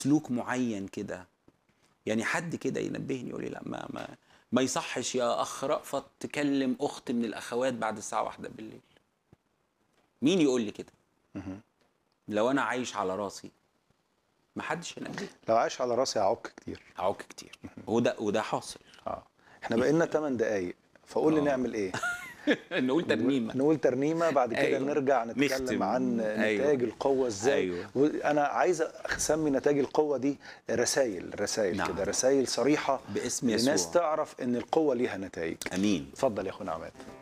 سلوك معين كده يعني حد كده ينبهني يقول لي لا ما ما ما يصحش يا اخ رأفت تكلم اخت من الاخوات بعد الساعه واحدة بالليل مين يقول لي كده مهم. لو انا عايش على راسي ما حدش ينبهني لو عايش على راسي هعك كتير اعوك كتير وده وده حاصل اه احنا بقينا 8 دقايق فقول لي آه. نعمل ايه نقول ترنيمه نقول ترنيمه بعد كده أيوة. نرجع نتكلم نختم. عن أيوة. نتاج القوه ازاي أيوة. وانا عايز اسمي نتاج القوه دي رسائل رسائل نعم. كده رسائل صريحه باسم لناس يسوع تعرف ان القوه ليها نتائج امين اتفضل يا اخونا عماد